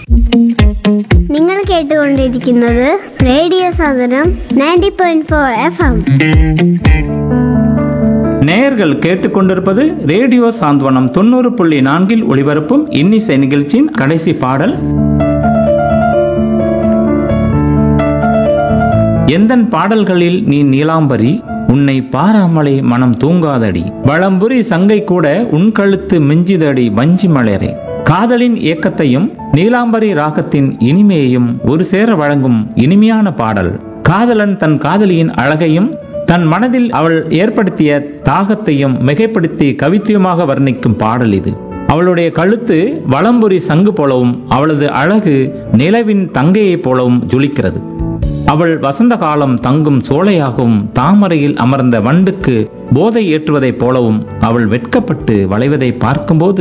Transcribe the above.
നിങ്ങൾ കേട്ടുകൊണ്ടിരിക്കുന്നത് radio Sadhanam ninety point four F M நேயர்கள் கேட்டுக்கொண்டிருப்பது ரேடியோ சாந்தவனம் தொண்ணூறு புள்ளி நான்கில் ஒளிபரப்பும் இன்னிசை நிகழ்ச்சியின் கடைசி பாடல் எந்தன் பாடல்களில் நீ நீலாம்பரி உன்னை பாராமலே மனம் தூங்காதடி வளம்புரி சங்கை கூட உன் கழுத்து மிஞ்சிதடி வஞ்சி மலரே காதலின் இயக்கத்தையும் நீலாம்பரி ராகத்தின் இனிமையையும் ஒரு சேர வழங்கும் இனிமையான பாடல் காதலன் தன் காதலியின் அழகையும் தன் மனதில் அவள் ஏற்படுத்திய தாகத்தையும் மிகைப்படுத்தி கவித்தியமாக வர்ணிக்கும் பாடல் இது அவளுடைய கழுத்து வலம்புரி சங்கு போலவும் அவளது அழகு நிலவின் தங்கையைப் போலவும் ஜொலிக்கிறது அவள் வசந்த காலம் தங்கும் சோலையாகவும் தாமரையில் அமர்ந்த வண்டுக்கு போதை ஏற்றுவதைப் போலவும் அவள் வெட்கப்பட்டு வளைவதை பார்க்கும்போது